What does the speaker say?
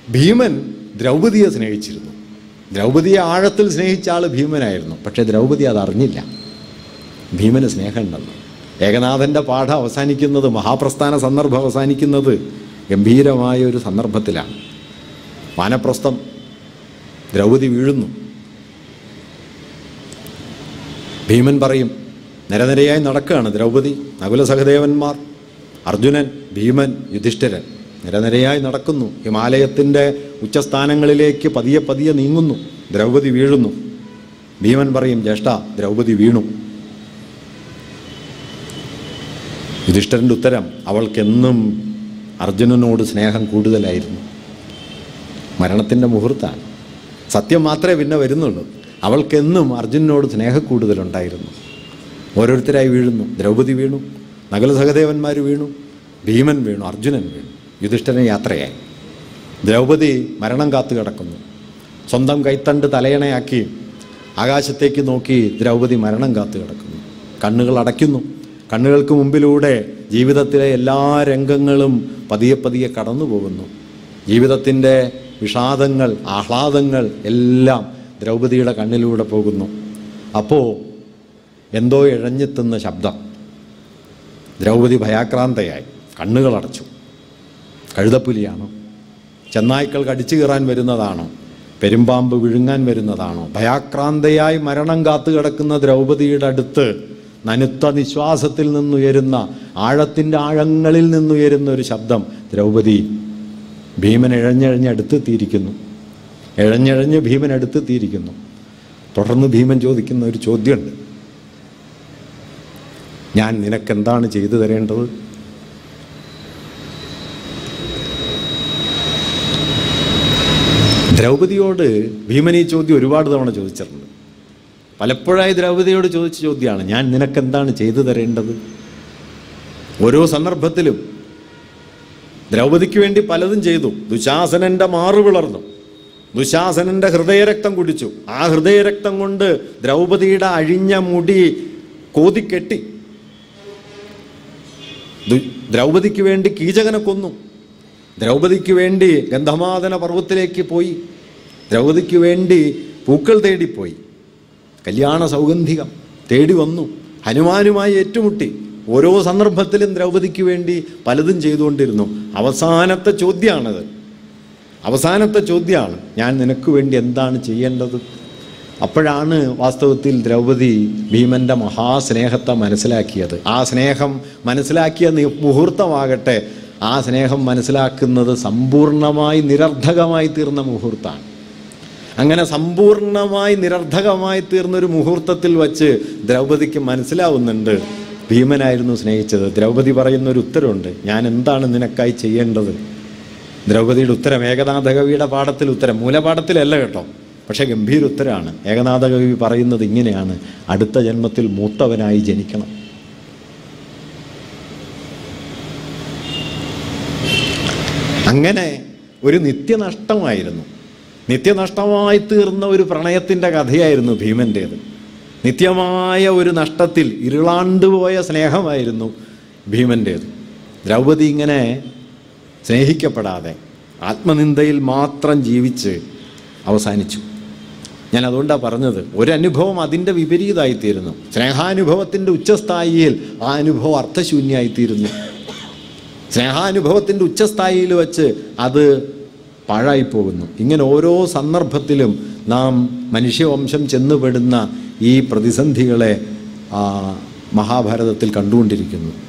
ഭീമൻ ദ്രൗപദിയെ സ്നേഹിച്ചിരുന്നു ദ്രൗപദിയെ ആഴത്തിൽ സ്നേഹിച്ച ആൾ ഭീമനായിരുന്നു പക്ഷേ ദ്രൗപദി അത് അറിഞ്ഞില്ല ഭീമന് സ്നേഹമുണ്ടെന്ന് ഏകനാഥൻ്റെ പാഠം അവസാനിക്കുന്നത് മഹാപ്രസ്ഥാന സന്ദർഭം അവസാനിക്കുന്നത് ഗംഭീരമായ ഒരു സന്ദർഭത്തിലാണ് വാനപ്രസ്ഥം ദ്രൗപദി വീഴുന്നു ഭീമൻ പറയും നിരനിരയായി നടക്കുകയാണ് ദ്രൗപദി നകുല സഹദേവന്മാർ അർജുനൻ ഭീമൻ യുധിഷ്ഠിരൻ നിരനിരയായി നടക്കുന്നു ഹിമാലയത്തിൻ്റെ ഉച്ചസ്ഥാനങ്ങളിലേക്ക് പതിയെ പതിയെ നീങ്ങുന്നു ദ്രൗപദി വീഴുന്നു ഭീമൻ പറയും ജ്യേഷ്ഠ ദ്രൗപദി വീണു യുധിഷ്ഠിരൻ്റെ ഉത്തരം അവൾക്കെന്നും അർജുനനോട് സ്നേഹം കൂടുതലായിരുന്നു മരണത്തിൻ്റെ മുഹൂർത്താണ് സത്യം മാത്രമേ പിന്നെ വരുന്നുള്ളൂ അവൾക്കെന്നും അർജുനനോട് സ്നേഹക്കൂടുതലുണ്ടായിരുന്നു ഓരോരുത്തരായി വീഴുന്നു ദ്രൗപദി വീണു നകുല സഹദേവന്മാർ വീണു ഭീമൻ വീണു അർജുനൻ വീണു യുധിഷ്ഠിരൻ യാത്രയായി ദ്രൗപദി മരണം കാത്തു കിടക്കുന്നു സ്വന്തം കൈത്തണ്ട് തലയണയാക്കി ആകാശത്തേക്ക് നോക്കി ദ്രൗപദി മരണം കാത്തു കിടക്കുന്നു കണ്ണുകൾ അടയ്ക്കുന്നു കണ്ണുകൾക്ക് മുമ്പിലൂടെ ജീവിതത്തിലെ എല്ലാ രംഗങ്ങളും പതിയെ പതിയെ കടന്നു പോകുന്നു ജീവിതത്തിൻ്റെ വിഷാദങ്ങൾ ആഹ്ലാദങ്ങൾ എല്ലാം ദ്രൗപദിയുടെ കണ്ണിലൂടെ പോകുന്നു അപ്പോൾ എന്തോ ഇഴഞ്ഞെത്തുന്ന ശബ്ദം ദ്രൗപദി ഭയാക്രാന്തയായി കണ്ണുകൾ അടച്ചു കഴുതപ്പുലിയാണോ ചെന്നായ്ക്കൾ കടിച്ചു കയറാൻ വരുന്നതാണോ പെരുമ്പാമ്പ് വിഴുങ്ങാൻ വരുന്നതാണോ ഭയാക്രാന്തയായി മരണം കാത്തു കിടക്കുന്ന ദ്രൗപദിയുടെ അടുത്ത് നനുത്ത നിശ്വാസത്തിൽ നിന്നുയരുന്ന ആഴത്തിൻ്റെ ആഴങ്ങളിൽ നിന്നുയരുന്ന ഒരു ശബ്ദം ദ്രൗപദി ഭീമൻ ഇഴഞ്ഞിഴഞ്ഞ് അടുത്തെത്തിയിരിക്കുന്നു ഇഴഞ്ഞിഴഞ്ഞ് ഭീമൻ അടുത്തെത്തിയിരിക്കുന്നു തുടർന്ന് ഭീമൻ ചോദിക്കുന്ന ഒരു ചോദ്യമുണ്ട് ഞാൻ നിനക്കെന്താണ് ചെയ്തു തരേണ്ടത് ദ്രൗപദിയോട് ഭീമൻ ഈ ചോദ്യം ഒരുപാട് തവണ ചോദിച്ചിട്ടുണ്ട് പലപ്പോഴായി ദ്രൗപദിയോട് ചോദിച്ച ചോദ്യമാണ് ഞാൻ നിനക്കെന്താണ് ചെയ്തു തരേണ്ടത് ഓരോ സന്ദർഭത്തിലും ദ്രൗപദിക്ക് വേണ്ടി പലതും ചെയ്തു ദുശാസനന്റെ മാറു പിളർന്നു ദുശാസനന്റെ ഹൃദയരക്തം കുടിച്ചു ആ ഹൃദയരക്തം കൊണ്ട് ദ്രൗപദിയുടെ അഴിഞ്ഞ മുടി കോതിക്കെട്ടി ദു- ദ്രൗപദിക്ക് വേണ്ടി കീചകനെ കൊന്നു ദ്രൗപദിക്ക് വേണ്ടി ഗന്ധമാദന പർവ്വത്തിലേക്ക് പോയി ദ്രൗപദിക്ക് വേണ്ടി പൂക്കൾ തേടിപ്പോയി കല്യാണ സൗഗന്ധികം തേടി വന്നു ഹനുമാനുമായി ഏറ്റുമുട്ടി ഓരോ സന്ദർഭത്തിലും ദ്രൗപദിക്ക് വേണ്ടി പലതും ചെയ്തുകൊണ്ടിരുന്നു അവസാനത്തെ ചോദ്യമാണത് അവസാനത്തെ ചോദ്യമാണ് ഞാൻ നിനക്ക് വേണ്ടി എന്താണ് ചെയ്യേണ്ടത് അപ്പോഴാണ് വാസ്തവത്തിൽ ദ്രൗപദി ഭീമന്റെ മഹാസ്നേഹത്തെ മനസ്സിലാക്കിയത് ആ സ്നേഹം മനസ്സിലാക്കിയ നി- മുഹൂർത്തമാകട്ടെ ആ സ്നേഹം മനസ്സിലാക്കുന്നത് സമ്പൂർണമായി നിരർദ്ധകമായി തീർന്ന മുഹൂർത്തമാണ് അങ്ങനെ സമ്പൂർണമായി നിരർദ്ധകമായി തീർന്നൊരു മുഹൂർത്തത്തിൽ വച്ച് ദ്രൗപദിക്ക് മനസ്സിലാവുന്നുണ്ട് ഭീമനായിരുന്നു സ്നേഹിച്ചത് ദ്രൗപദി പറയുന്ന ഒരു ഉത്തരവുണ്ട് ഞാൻ എന്താണ് നിനക്കായി ചെയ്യേണ്ടത് ദ്രൗപദിയുടെ ഉത്തരം ഏകനാഥ കവിയുടെ പാഠത്തിൽ ഉത്തരം മൂലപാഠത്തിലല്ല കേട്ടോ പക്ഷേ ഗംഭീര ഉത്തരമാണ് ഏകനാഥ കവി പറയുന്നത് ഇങ്ങനെയാണ് അടുത്ത ജന്മത്തിൽ മൂത്തവനായി ജനിക്കണം അങ്ങനെ ഒരു നിത്യനഷ്ടമായിരുന്നു നിത്യനഷ്ടമായി തീർന്ന ഒരു പ്രണയത്തിൻ്റെ കഥയായിരുന്നു ഭീമൻ്റേത് നിത്യമായ ഒരു നഷ്ടത്തിൽ ഇരുളാണ്ടുപോയ സ്നേഹമായിരുന്നു ഭീമൻ്റേത് ദ്രൗപദി ഇങ്ങനെ സ്നേഹിക്കപ്പെടാതെ ആത്മനിന്ദയിൽ മാത്രം ജീവിച്ച് അവസാനിച്ചു ഞാൻ അതുകൊണ്ടാണ് പറഞ്ഞത് ഒരനുഭവം അതിൻ്റെ വിപരീതമായിത്തീരുന്നു സ്നേഹാനുഭവത്തിൻ്റെ ഉച്ചസ്ഥായിയിൽ ആ അനുഭവം അർത്ഥശൂന്യമായിത്തീരുന്നു സ്നേഹാനുഭവത്തിൻ്റെ ഉച്ചസ്ഥായിയിൽ വെച്ച് അത് പാഴായി പോകുന്നു ഇങ്ങനെ ഓരോ സന്ദർഭത്തിലും നാം മനുഷ്യവംശം ചെന്നുപെടുന്ന ഈ പ്രതിസന്ധികളെ ആ, മഹാഭാരതത്തിൽ കണ്ടുകൊണ്ടിരിക്കുന്നു